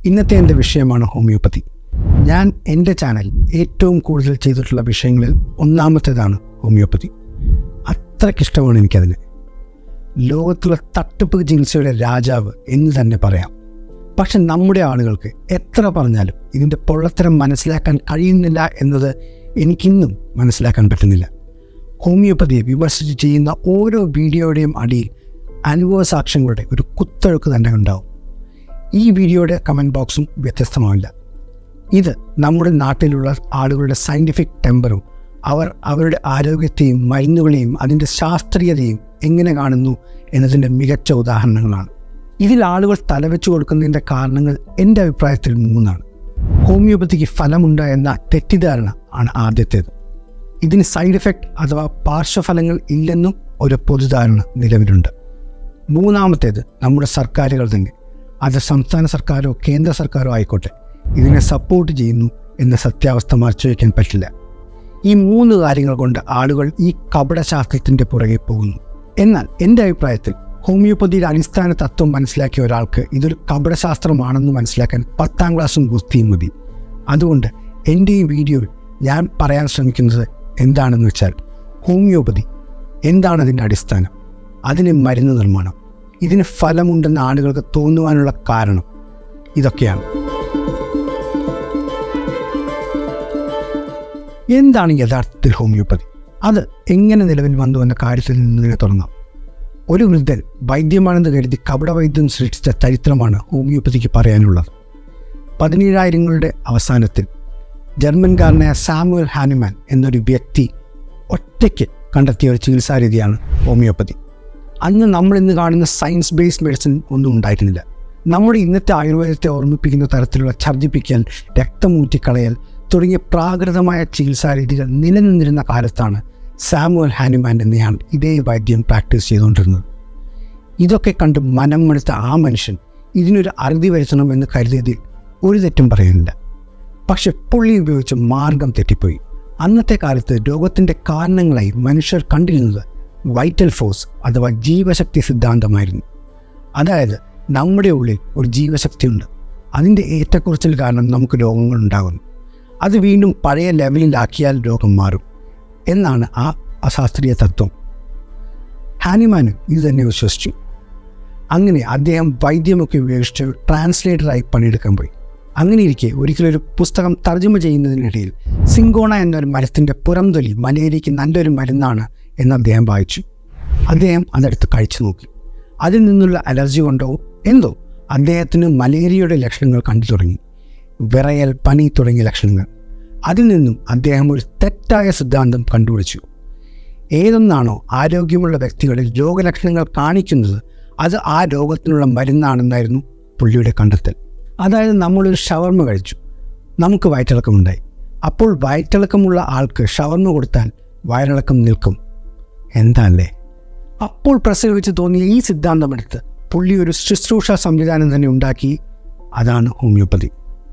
ഇന്നത്തെ എൻ്റെ വിഷയമാണ് ഹോമിയോപ്പതി ഞാൻ എൻ്റെ ചാനൽ ഏറ്റവും കൂടുതൽ ചെയ്തിട്ടുള്ള വിഷയങ്ങളിൽ ഒന്നാമത്തേതാണ് ഹോമിയോപ്പതി അത്രയ്ക്കിഷ്ടമാണ് എനിക്കതിന് ലോകത്തുള്ള തട്ടിപ്പ് ചികിത്സയുടെ രാജാവ് എന്ന് തന്നെ പറയാം പക്ഷെ നമ്മുടെ ആളുകൾക്ക് എത്ര പറഞ്ഞാലും ഇതിൻ്റെ പൊള്ളത്തരം മനസ്സിലാക്കാൻ കഴിയുന്നില്ല എന്നത് എനിക്കിന്നും മനസ്സിലാക്കാൻ പറ്റുന്നില്ല ഹോമിയോപ്പതിയെ വിമർശിച്ച് ചെയ്യുന്ന ഓരോ വീഡിയോയുടെയും അടിയിൽ അനുഭവ സാക്ഷ്യങ്ങളുടെ ഒരു കുത്തൊഴുക്ക് തന്നെ ഉണ്ടാവും ഈ വീഡിയോയുടെ കമൻറ്റ് ബോക്സും വ്യത്യസ്തമാവില്ല ഇത് നമ്മുടെ നാട്ടിലുള്ള ആളുകളുടെ സയൻറ്റിഫിക് ടെമ്പറും അവർ അവരുടെ ആരോഗ്യത്തെയും മരുന്നുകളെയും അതിൻ്റെ ശാസ്ത്രീയതയും എങ്ങനെ കാണുന്നു എന്നതിൻ്റെ മികച്ച ഉദാഹരണങ്ങളാണ് ഇതിൽ ആളുകൾ തലവെച്ചു കൊടുക്കുന്നതിൻ്റെ കാരണങ്ങൾ എൻ്റെ അഭിപ്രായത്തിൽ മൂന്നാണ് ഹോമിയോപ്പതിക്ക് ഫലമുണ്ട് എന്ന തെറ്റിദ്ധാരണ ആണ് ആദ്യത്തേത് ഇതിന് സൈഡ് എഫക്റ്റ് അഥവാ പാർശ്വഫലങ്ങൾ ഇല്ലെന്നും ഒരു പൊതുധാരണ നിലവിലുണ്ട് മൂന്നാമത്തേത് നമ്മുടെ സർക്കാരുകൾ തന്നെ അത് സംസ്ഥാന സർക്കാരോ കേന്ദ്ര സർക്കാരോ ആയിക്കോട്ടെ ഇതിനെ സപ്പോർട്ട് ചെയ്യുന്നു എന്ന സത്യാവസ്ഥ മറച്ചുവെക്കാൻ പറ്റില്ല ഈ മൂന്ന് കാര്യങ്ങൾ കൊണ്ട് ആളുകൾ ഈ കപടശാസ്ത്രത്തിൻ്റെ പുറകെ പോകുന്നു എന്നാൽ എൻ്റെ അഭിപ്രായത്തിൽ ഹോമിയോപ്പതിയുടെ അടിസ്ഥാന തത്വം മനസ്സിലാക്കിയ ഒരാൾക്ക് ഇതൊരു കപടശാസ്ത്രമാണെന്ന് മനസ്സിലാക്കാൻ പത്താം ക്ലാസ്സും ഗുസ്തിയും മതി അതുകൊണ്ട് എൻ്റെ ഈ വീഡിയോയിൽ ഞാൻ പറയാൻ ശ്രമിക്കുന്നത് എന്താണെന്ന് വെച്ചാൽ ഹോമിയോപ്പതി എന്താണ് അതിൻ്റെ അടിസ്ഥാനം അതിന് മരുന്ന് നിർമ്മാണം ഇതിന് ഫലമുണ്ടെന്ന് ആളുകൾക്ക് തോന്നുവാനുള്ള കാരണം ഇതൊക്കെയാണ് എന്താണ് യഥാർത്ഥത്തിൽ ഹോമിയോപ്പതി അത് എങ്ങനെ നിലവിൽ വന്നു എന്ന കാര്യത്തിൽ നിന്ന് തുടങ്ങാം ഒരു വൃദ്ധൻ വൈദ്യമാണെന്ന് കരുതി കപടവൈദ്യം സൃഷ്ടിച്ച ചരിത്രമാണ് ഹോമിയോപ്പതിക്ക് പറയാനുള്ളത് പതിനേഴായിരങ്ങളുടെ അവസാനത്തിൽ ജർമ്മൻകാരനായ സാമുവൽ ഹാനുമാൻ എന്നൊരു വ്യക്തി ഒറ്റയ്ക്ക് കണ്ടെത്തിയ ഒരു ചികിത്സാരീതിയാണ് ഹോമിയോപ്പതി അന്ന് നമ്മൾ ഇന്ന് കാണുന്ന സയൻസ് ബേസ്ഡ് മെഡിസിൻ ഒന്നും ഉണ്ടായിരുന്നില്ല നമ്മുടെ ഇന്നത്തെ ആയുർവേദത്തെ ഓർമ്മിപ്പിക്കുന്ന തരത്തിലുള്ള ഛർദ്ദിപ്പിക്കൽ രക്തമൂറ്റിക്കളയൽ തുടങ്ങിയ പ്രാകൃതമായ ചികിത്സാരീതികൾ നിലനിന്നിരുന്ന കാലത്താണ് സാമുവൽ ഹാനുമാൻ എന്നയാൾ ഇതേ വൈദ്യം പ്രാക്ടീസ് ചെയ്തുകൊണ്ടിരുന്നത് ഇതൊക്കെ കണ്ട് മനം മടുത്ത ആ മനുഷ്യൻ ഇതിനൊരു അറുതി വരുത്തണമെന്ന് കരുതിയതിൽ ഒരു തെറ്റും പറയുന്നില്ല പക്ഷെ പുള്ളി ഉപയോഗിച്ച മാർഗം തെറ്റിപ്പോയി അന്നത്തെ കാലത്ത് രോഗത്തിൻ്റെ കാരണങ്ങളായി മനുഷ്യർ കണ്ടിരുന്നത് വൈറ്റൽ ഫോഴ്സ് അഥവാ ജീവശക്തി സിദ്ധാന്തമായിരുന്നു അതായത് നമ്മുടെ ഉള്ളിൽ ഒരു ജീവശക്തിയുണ്ട് അതിൻ്റെ ഏറ്റക്കുറച്ചിൽ കാരണം നമുക്ക് രോഗങ്ങൾ ഉണ്ടാകുന്നു അത് വീണ്ടും പഴയ ലെവലിലാക്കിയാൽ രോഗം മാറും എന്നാണ് ആ അശാസ്ത്രീയ തത്വം ഹാനിമാനും ഇത് തന്നെ വിശ്വസിച്ചു അങ്ങനെ അദ്ദേഹം വൈദ്യമൊക്കെ ഉപയോഗിച്ച് ട്രാൻസ്ലേറ്ററായി പണിയെടുക്കാൻ പോയി അങ്ങനെ ഇരിക്കെ ഒരിക്കലൊരു പുസ്തകം തർജ്ജമ ചെയ്യുന്നതിനിടയിൽ സിങ്കോണ എന്നൊരു മരത്തിൻ്റെ പുറംതൊലി മലേറിയയ്ക്ക് നല്ലൊരു മരുന്നാണ് എന്ന് അദ്ദേഹം വായിച്ചു അദ്ദേഹം അതെടുത്ത് കഴിച്ചു നോക്കി അതിൽ നിന്നുള്ള അലർജി കൊണ്ടോ എന്തോ അദ്ദേഹത്തിന് മലേറിയയുടെ ലക്ഷണങ്ങൾ കണ്ടു തുടങ്ങി വിറയൽ പനി തുടങ്ങിയ ലക്ഷണങ്ങൾ അതിൽ നിന്നും അദ്ദേഹം ഒരു തെറ്റായ സിദ്ധാന്തം കണ്ടുപിടിച്ചു ഏതൊന്നാണോ ആരോഗ്യമുള്ള വ്യക്തികളിൽ രോഗലക്ഷണങ്ങൾ കാണിക്കുന്നത് അത് ആ രോഗത്തിനുള്ള മരുന്നാണെന്നായിരുന്നു പുള്ളിയുടെ കണ്ടെത്തൽ അതായത് നമ്മളൊരു ഷവർമ കഴിച്ചു നമുക്ക് വയറ്റിളക്കമുണ്ടായി അപ്പോൾ വയറ്റിളക്കമുള്ള ആൾക്ക് ഷവർമ കൊടുത്താൽ വയറിളക്കം നിൽക്കും എന്താ അല്ലേ അപ്പോൾ പ്രസവിച്ച് തോന്നിയ ഈ സിദ്ധാന്തമെടുത്ത് പുള്ളി ഒരു ശുശ്രൂഷ സംവിധാനം തന്നെ ഉണ്ടാക്കി അതാണ് ഹോമിയോപ്പതി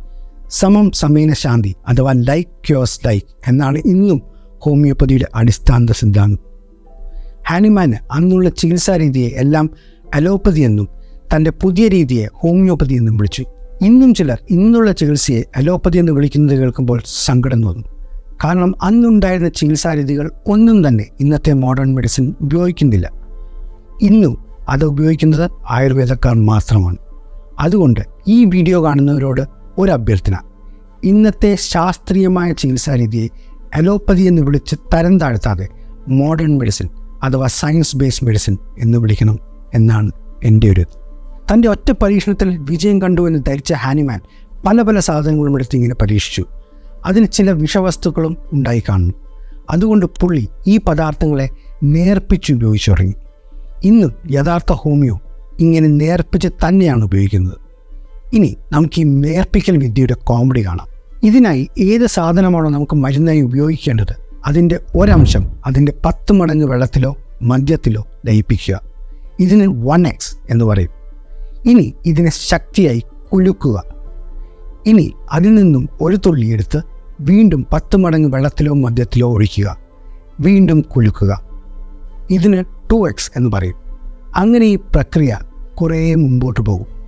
സമം സമേന ശാന്തി അഥവാ ലൈക്ക് ക്യോസ് ലൈക്ക് എന്നാണ് ഇന്നും ഹോമിയോപ്പതിയുടെ അടിസ്ഥാന സിദ്ധാന്തം ഹാനിമാന് അന്നുള്ള ചികിത്സാ രീതിയെ എല്ലാം അലോപ്പതി എന്നും തൻ്റെ പുതിയ രീതിയെ ഹോമിയോപ്പതി എന്നും വിളിച്ചു ഇന്നും ചിലർ ഇന്നുള്ള ചികിത്സയെ അലോപ്പതി എന്ന് വിളിക്കുന്നത് കേൾക്കുമ്പോൾ സങ്കടം തോന്നും കാരണം അന്നുണ്ടായിരുന്ന ചികിത്സാ രീതികൾ ഒന്നും തന്നെ ഇന്നത്തെ മോഡേൺ മെഡിസിൻ ഉപയോഗിക്കുന്നില്ല ഇന്നും അത് ഉപയോഗിക്കുന്നത് ആയുർവേദക്കാർ മാത്രമാണ് അതുകൊണ്ട് ഈ വീഡിയോ കാണുന്നവരോട് ഒരു അഭ്യർത്ഥന ഇന്നത്തെ ശാസ്ത്രീയമായ ചികിത്സാ രീതിയെ അലോപ്പതി എന്ന് വിളിച്ച് തരം താഴ്ത്താതെ മോഡേൺ മെഡിസിൻ അഥവാ സയൻസ് ബേസ്ഡ് മെഡിസിൻ എന്ന് വിളിക്കണം എന്നാണ് എൻ്റെ ഒരു തൻ്റെ ഒറ്റ പരീക്ഷണത്തിൽ വിജയം കണ്ടു എന്ന് ധരിച്ച ഹാനിമാൻ പല പല സാധനങ്ങളും എടുത്ത് ഇങ്ങനെ പരീക്ഷിച്ചു അതിൽ ചില വിഷവസ്തുക്കളും ഉണ്ടായി കാണുന്നു അതുകൊണ്ട് പുള്ളി ഈ പദാർത്ഥങ്ങളെ നേർപ്പിച്ച് ഉപയോഗിച്ചു തുടങ്ങി ഇന്നും യഥാർത്ഥ ഹോമിയോ ഇങ്ങനെ നേർപ്പിച്ച് തന്നെയാണ് ഉപയോഗിക്കുന്നത് ഇനി നമുക്ക് ഈ നേർപ്പിക്കൽ വിദ്യയുടെ കോമഡി കാണാം ഇതിനായി ഏത് സാധനമാണോ നമുക്ക് മരുന്നായി ഉപയോഗിക്കേണ്ടത് അതിൻ്റെ ഒരംശം അതിൻ്റെ പത്ത് മടങ്ങ് വെള്ളത്തിലോ മദ്യത്തിലോ ലയിപ്പിക്കുക ഇതിന് വൺ എക്സ് എന്ന് പറയും ഇനി ഇതിനെ ശക്തിയായി കുലുക്കുക ഇനി അതിൽ നിന്നും ഒരു തുള്ളി എടുത്ത് വീണ്ടും പത്ത് മടങ്ങ് വെള്ളത്തിലോ മദ്യത്തിലോ ഒഴിക്കുക വീണ്ടും കുലുക്കുക ഇതിന് ടു എക്സ് എന്ന് പറയും അങ്ങനെ ഈ പ്രക്രിയ കുറേ മുമ്പോട്ട് പോകും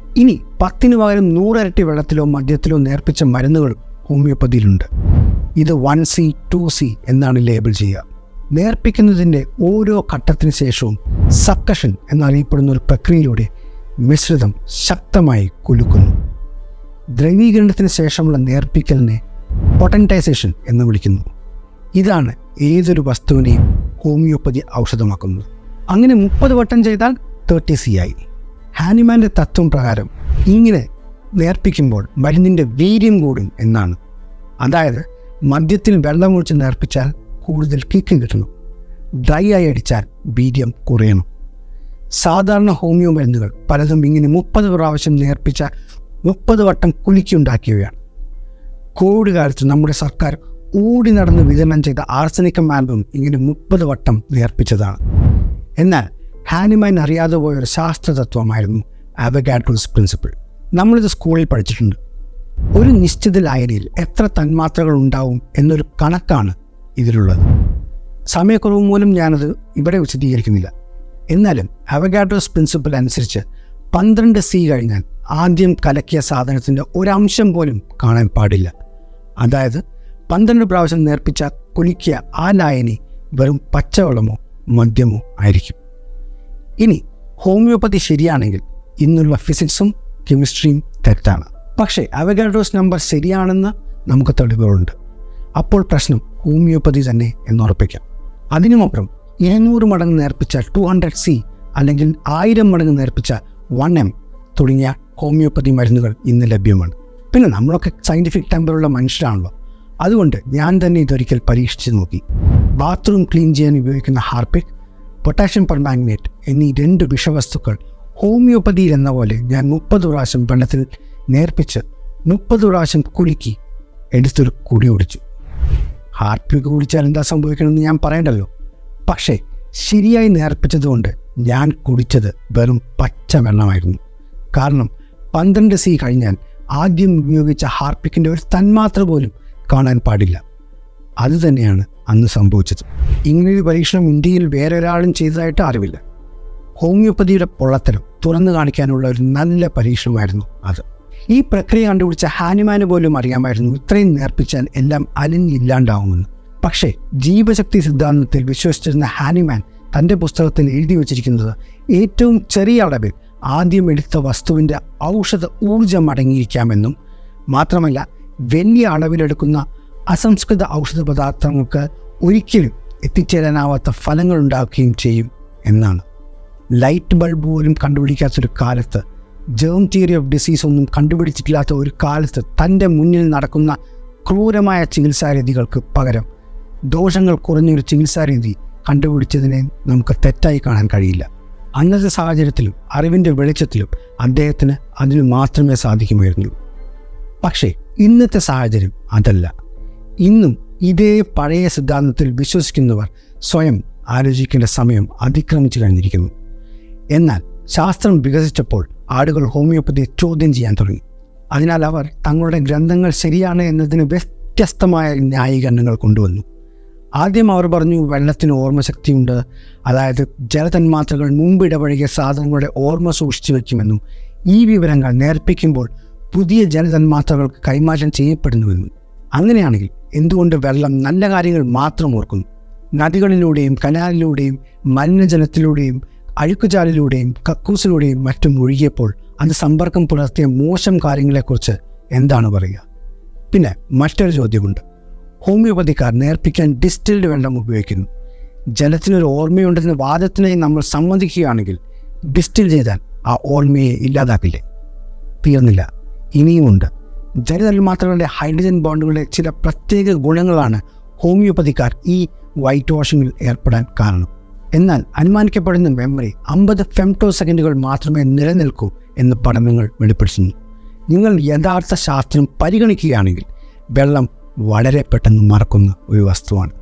ഇനി പത്തിന് പകരം നൂറരട്ടി വെള്ളത്തിലോ മദ്യത്തിലോ നേർപ്പിച്ച മരുന്നുകൾ ഹോമിയോപ്പതിയിലുണ്ട് ഇത് വൺ സി ടു സി എന്നാണ് ലേബിൾ ചെയ്യുക നേർപ്പിക്കുന്നതിൻ്റെ ഓരോ ഘട്ടത്തിന് ശേഷവും സക്കഷൻ എന്നറിയപ്പെടുന്ന ഒരു പ്രക്രിയയിലൂടെ മിശ്രിതം ശക്തമായി കുലുക്കുന്നു ദ്രവീകരണത്തിന് ശേഷമുള്ള നേർപ്പിക്കലിനെ പൊട്ടൻറ്റൈസേഷൻ എന്ന് വിളിക്കുന്നു ഇതാണ് ഏതൊരു വസ്തുവിനെയും ഹോമിയോപ്പതി ഔഷധമാക്കുന്നത് അങ്ങനെ മുപ്പത് വട്ടം ചെയ്താൽ തേർട്ടി സി ആയി ഹാനിമാൻ്റെ തത്വം പ്രകാരം ഇങ്ങനെ നേർപ്പിക്കുമ്പോൾ മരുന്നിൻ്റെ വീര്യം കൂടും എന്നാണ് അതായത് മദ്യത്തിൽ വെള്ളമൊഴിച്ച് നേർപ്പിച്ചാൽ കൂടുതൽ കിക്ക് കിട്ടണം ഡ്രൈ ആയി അടിച്ചാൽ വീര്യം കുറയണം സാധാരണ ഹോമിയോ മരുന്നുകൾ പലതും ഇങ്ങനെ മുപ്പത് പ്രാവശ്യം നേർപ്പിച്ച മുപ്പത് വട്ടം കുലുക്കിയുണ്ടാക്കിയവയാണ് കോവിഡ് കാലത്ത് നമ്മുടെ സർക്കാർ ഓടി നടന്ന് വിതരണം ചെയ്ത ആർസനിക്കം ആൽബം ഇങ്ങനെ മുപ്പത് വട്ടം നേർപ്പിച്ചതാണ് എന്നാൽ ഹാനിമാൻ അറിയാതെ പോയ ഒരു ശാസ്ത്രതത്വമായിരുന്നു ആബഗാഡ്രോസ് പ്രിൻസിപ്പിൾ നമ്മളിത് സ്കൂളിൽ പഠിച്ചിട്ടുണ്ട് ഒരു നിശ്ചിത ലായനിയിൽ എത്ര തന്മാത്രകൾ ഉണ്ടാവും എന്നൊരു കണക്കാണ് ഇതിലുള്ളത് സമയക്കുറവ് മൂലം ഞാനത് ഇവിടെ വിശദീകരിക്കുന്നില്ല എന്നാലും അവഗാഡ്രോസ് പ്രിൻസിപ്പിൾ അനുസരിച്ച് പന്ത്രണ്ട് സി കഴിഞ്ഞാൽ ആദ്യം കലക്കിയ സാധനത്തിൻ്റെ ഒരംശം പോലും കാണാൻ പാടില്ല അതായത് പന്ത്രണ്ട് പ്രാവശ്യം നേർപ്പിച്ച കുലിക്കിയ ആ ലായനി വെറും പച്ചവെള്ളമോ മദ്യമോ ആയിരിക്കും ഇനി ഹോമിയോപ്പതി ശരിയാണെങ്കിൽ ഇന്നുള്ള ഫിസിക്സും കെമിസ്ട്രിയും തെറ്റാണ് പക്ഷേ അവഗാഡ്രോസ് നമ്പർ ശരിയാണെന്ന് നമുക്ക് തെളിവുകളുണ്ട് അപ്പോൾ പ്രശ്നം ഹോമിയോപ്പതി തന്നെ എന്നുറപ്പിക്കാം അതിനുമപ്പുറം ഇരുന്നൂറ് മടങ്ങ് നേർപ്പിച്ച ടു ഹൺഡ്രഡ് സി അല്ലെങ്കിൽ ആയിരം മടങ്ങ് നേർപ്പിച്ച വൺ എം തുടങ്ങിയ ഹോമിയോപ്പതി മരുന്നുകൾ ഇന്ന് ലഭ്യമാണ് പിന്നെ നമ്മളൊക്കെ സയൻറ്റിഫിക് ടെമ്പറുള്ള മനുഷ്യരാണല്ലോ അതുകൊണ്ട് ഞാൻ തന്നെ ഇതൊരിക്കൽ പരീക്ഷിച്ച് നോക്കി ബാത്റൂം ക്ലീൻ ചെയ്യാൻ ഉപയോഗിക്കുന്ന ഹാർപ്പിക് പൊട്ടാഷ്യം പെർമാഗ്നേറ്റ് എന്നീ രണ്ട് വിഷവസ്തുക്കൾ ഹോമിയോപ്പതിയിൽ എന്ന പോലെ ഞാൻ മുപ്പത് പ്രാവശ്യം വെള്ളത്തിൽ നേർപ്പിച്ച് മുപ്പത് പ്രാവശ്യം കുലുക്കി എടുത്തൊരു കുടി ഒടിച്ചു ഹാർപ്പിക് കുടിച്ചാൽ എന്താ സംഭവിക്കണമെന്ന് ഞാൻ പറയണ്ടല്ലോ പക്ഷേ ശരിയായി നേർപ്പിച്ചതുകൊണ്ട് ഞാൻ കുടിച്ചത് വെറും പച്ച വെള്ളമായിരുന്നു കാരണം പന്ത്രണ്ട് സി കഴിഞ്ഞാൽ ആദ്യം ഉപയോഗിച്ച ഹാർപ്പിക്കിൻ്റെ ഒരു തന്മാത്ര പോലും കാണാൻ പാടില്ല അതുതന്നെയാണ് അന്ന് സംഭവിച്ചത് ഇങ്ങനൊരു പരീക്ഷണം ഇന്ത്യയിൽ വേറെ ഒരാളും ചെയ്തതായിട്ട് അറിവില്ല ഹോമിയോപ്പതിയുടെ പൊള്ളത്തരം തുറന്നു കാണിക്കാനുള്ള ഒരു നല്ല പരീക്ഷണമായിരുന്നു അത് ഈ പ്രക്രിയ കണ്ടുപിടിച്ച ഹാനിമാന് പോലും അറിയാമായിരുന്നു ഇത്രയും നേർപ്പിച്ചാൽ എല്ലാം അലിഞ്ഞില്ലാണ്ടാവുമെന്ന് പക്ഷേ ജീവശക്തി സിദ്ധാന്തത്തിൽ വിശ്വസിച്ചിരുന്ന ഹാനിമാൻ തൻ്റെ പുസ്തകത്തിൽ എഴുതി വച്ചിരിക്കുന്നത് ഏറ്റവും ചെറിയ അളവിൽ ആദ്യം എടുത്ത വസ്തുവിൻ്റെ ഔഷധ ഊർജം അടങ്ങിയിരിക്കാമെന്നും മാത്രമല്ല വലിയ അളവിലെടുക്കുന്ന അസംസ്കൃത ഔഷധ പദാർത്ഥങ്ങൾക്ക് ഒരിക്കലും എത്തിച്ചേരാനാവാത്ത ഫലങ്ങൾ ഉണ്ടാക്കുകയും ചെയ്യും എന്നാണ് ലൈറ്റ് ബൾബ് പോലും കണ്ടുപിടിക്കാത്തൊരു കാലത്ത് ജേം തിയറി ഓഫ് ഡിസീസ് ഒന്നും കണ്ടുപിടിച്ചിട്ടില്ലാത്ത ഒരു കാലത്ത് തൻ്റെ മുന്നിൽ നടക്കുന്ന ക്രൂരമായ ചികിത്സാരീതികൾക്ക് പകരം ദോഷങ്ങൾ കുറഞ്ഞൊരു ചികിത്സാരീതി കണ്ടുപിടിച്ചതിനെ നമുക്ക് തെറ്റായി കാണാൻ കഴിയില്ല അന്നത്തെ സാഹചര്യത്തിലും അറിവിൻ്റെ വെളിച്ചത്തിലും അദ്ദേഹത്തിന് അതിന് മാത്രമേ സാധിക്കുമായിരുന്നുള്ളൂ പക്ഷേ ഇന്നത്തെ സാഹചര്യം അതല്ല ഇന്നും ഇതേ പഴയ സിദ്ധാന്തത്തിൽ വിശ്വസിക്കുന്നവർ സ്വയം ആലോചിക്കേണ്ട സമയം അതിക്രമിച്ചു കഴിഞ്ഞിരിക്കുന്നു എന്നാൽ ശാസ്ത്രം വികസിച്ചപ്പോൾ ആളുകൾ ഹോമിയോപ്പതിയെ ചോദ്യം ചെയ്യാൻ തുടങ്ങി അതിനാൽ അവർ തങ്ങളുടെ ഗ്രന്ഥങ്ങൾ ശരിയാണ് എന്നതിന് വ്യത്യസ്തമായ ന്യായീകരണങ്ങൾ കൊണ്ടുവന്നു ആദ്യം അവർ പറഞ്ഞു വെള്ളത്തിന് ഓർമ്മശക്തിയുണ്ട് അതായത് ജലതന്മാത്രകൾ മുമ്പ് ഇടപഴകിയ സാധനങ്ങളുടെ ഓർമ്മ സൂക്ഷിച്ചു വയ്ക്കുമെന്നും ഈ വിവരങ്ങൾ നേർപ്പിക്കുമ്പോൾ പുതിയ ജലതന്മാത്രകൾക്ക് കൈമാറ്റം ചെയ്യപ്പെടുന്നുവെന്നും അങ്ങനെയാണെങ്കിൽ എന്തുകൊണ്ട് വെള്ളം നല്ല കാര്യങ്ങൾ മാത്രം ഓർക്കുന്നു നദികളിലൂടെയും കനാലിലൂടെയും മലിനജലത്തിലൂടെയും അഴുക്കുചാലിലൂടെയും കക്കൂസിലൂടെയും മറ്റും ഒഴുകിയപ്പോൾ അത് സമ്പർക്കം പുലർത്തിയ മോശം കാര്യങ്ങളെക്കുറിച്ച് എന്താണ് പറയുക പിന്നെ മറ്റൊരു ചോദ്യമുണ്ട് ഹോമിയോപ്പതിക്കാർ നേർപ്പിക്കാൻ ഡിസ്റ്റിൽഡ് വെള്ളം ഉപയോഗിക്കുന്നു ജലത്തിനൊരു ഓർമ്മയുണ്ടെന്ന വാദത്തിനായി നമ്മൾ സമ്മതിക്കുകയാണെങ്കിൽ ഡിസ്റ്റിൽ ചെയ്താൽ ആ ഓർമ്മയെ ഇല്ലാതാക്കില്ലേ തീർന്നില്ല ഇനിയുമുണ്ട് ജലതന്മാത്രകളുടെ ഹൈഡ്രജൻ ബോണ്ടുകളുടെ ചില പ്രത്യേക ഗുണങ്ങളാണ് ഹോമിയോപ്പതിക്കാർ ഈ വൈറ്റ് വാഷിങ്ങിൽ ഏർപ്പെടാൻ കാരണം എന്നാൽ അനുമാനിക്കപ്പെടുന്ന മെമ്മറി അമ്പത് ഫെംറ്റോ സെക്കൻഡുകൾ മാത്രമേ നിലനിൽക്കൂ എന്ന് പഠനങ്ങൾ വെളിപ്പെടുത്തുന്നു നിങ്ങൾ യഥാർത്ഥ ശാസ്ത്രം പരിഗണിക്കുകയാണെങ്കിൽ വെള്ളം വളരെ പെട്ടെന്ന് മറക്കുന്ന ഒരു വസ്തുവാണ്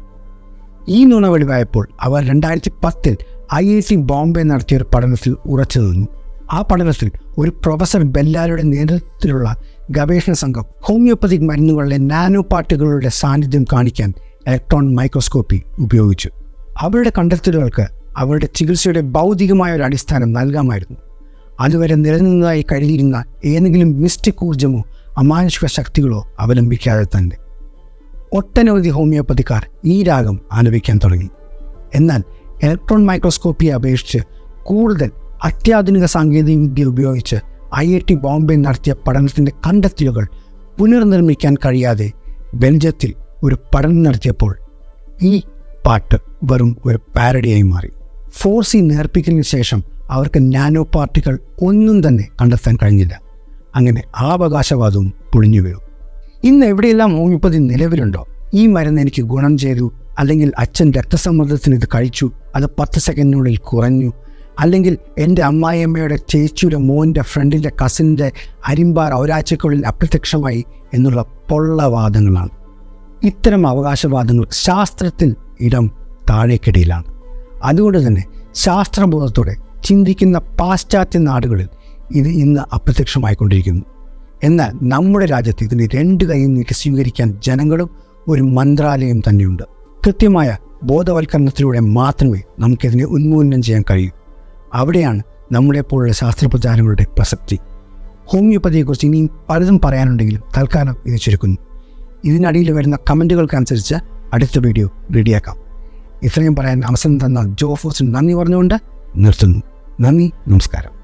ഈ നുണ വെളിവായപ്പോൾ അവർ രണ്ടായിരത്തി പത്തിൽ ഐ ഐ സി ബോംബെ നടത്തിയ ഒരു പഠനത്തിൽ ഉറച്ചു നിന്നു ആ പഠനത്തിൽ ഒരു പ്രൊഫസർ ബെല്ലാരുടെ നേതൃത്വത്തിലുള്ള ഗവേഷണ സംഘം ഹോമിയോപ്പതിക് മരുന്നുകളിലെ നാനോ പാർട്ടികളുടെ സാന്നിധ്യം കാണിക്കാൻ ഇലക്ട്രോൺ മൈക്രോസ്കോപ്പി ഉപയോഗിച്ചു അവരുടെ കണ്ടെത്തലുകൾക്ക് അവരുടെ ചികിത്സയുടെ ഭൗതികമായ ഒരു അടിസ്ഥാനം നൽകാമായിരുന്നു അതുവരെ നിലനിന്നതായി കരുതിയിരുന്ന ഏതെങ്കിലും മിസ്റ്റിക് ഊർജമോ അമാനുഷിക ശക്തികളോ അവലംബിക്കാതെ തന്നെ ഒട്ടനവധി ഹോമിയോപ്പതിക്കാർ ഈ രാഗം ആലപിക്കാൻ തുടങ്ങി എന്നാൽ ഇലക്ട്രോൺ മൈക്രോസ്കോപ്പിയെ അപേക്ഷിച്ച് കൂടുതൽ അത്യാധുനിക സാങ്കേതികവിദ്യ ഉപയോഗിച്ച് ഐ ഐ ടി ബോംബെ നടത്തിയ പഠനത്തിൻ്റെ കണ്ടെത്തലുകൾ പുനർനിർമ്മിക്കാൻ കഴിയാതെ ബെൽജിയത്തിൽ ഒരു പഠനം നടത്തിയപ്പോൾ ഈ പാട്ട് വെറും ഒരു പാരഡിയായി മാറി ഫോർ സി നേർപ്പിക്കലിന് ശേഷം അവർക്ക് നാനോ പാർട്ടികൾ ഒന്നും തന്നെ കണ്ടെത്താൻ കഴിഞ്ഞില്ല അങ്ങനെ ആ അവകാശവാദവും പൊളിഞ്ഞു വീണു ഇന്ന് എവിടെയെല്ലാം ഹോമിയോപ്പതി നിലവിലുണ്ടോ ഈ മരുന്ന് എനിക്ക് ഗുണം ചെയ്തു അല്ലെങ്കിൽ അച്ഛൻ രക്തസമ്മർദ്ദത്തിന് ഇത് കഴിച്ചു അത് പത്ത് സെക്കൻഡിനുള്ളിൽ കുറഞ്ഞു അല്ലെങ്കിൽ എൻ്റെ അമ്മായിയമ്മയുടെ ചേച്ചിയുടെ മോൻ്റെ ഫ്രണ്ടിൻ്റെ കസിൻ്റെ അരിമ്പാർ ഒരാഴ്ചക്കുള്ളിൽ അപ്രത്യക്ഷമായി എന്നുള്ള പൊള്ളവാദങ്ങളാണ് ഇത്തരം അവകാശവാദങ്ങൾ ശാസ്ത്രത്തിൽ ഇടം താഴേക്കിടയിലാണ് അതുകൊണ്ട് തന്നെ ശാസ്ത്രബോധത്തോടെ ചിന്തിക്കുന്ന പാശ്ചാത്യ നാടുകളിൽ ഇത് ഇന്ന് അപ്രത്യക്ഷമായിക്കൊണ്ടിരിക്കുന്നു എന്നാൽ നമ്മുടെ രാജ്യത്ത് ഇതിന് രണ്ട് കൈയും നീട്ടി സ്വീകരിക്കാൻ ജനങ്ങളും ഒരു മന്ത്രാലയം തന്നെയുണ്ട് കൃത്യമായ ബോധവൽക്കരണത്തിലൂടെ മാത്രമേ നമുക്കിതിനെ ഉന്മൂലനം ചെയ്യാൻ കഴിയൂ അവിടെയാണ് നമ്മളെപ്പോലുള്ള ശാസ്ത്രപ്രചാരങ്ങളുടെ പ്രസക്തി ഹോമിയോപ്പതിയെക്കുറിച്ച് ഇനിയും പലതും പറയാനുണ്ടെങ്കിലും തൽക്കാലം ഇത് ചുരുക്കുന്നു ഇതിനടിയിൽ വരുന്ന കമൻറ്റുകൾക്കനുസരിച്ച് അടുത്ത വീഡിയോ റെഡിയാക്കാം ഇത്രയും പറയാൻ അവസരം തന്ന ജോഫോസിന് നന്ദി പറഞ്ഞുകൊണ്ട് നിർത്തുന്നു നന്ദി നമസ്കാരം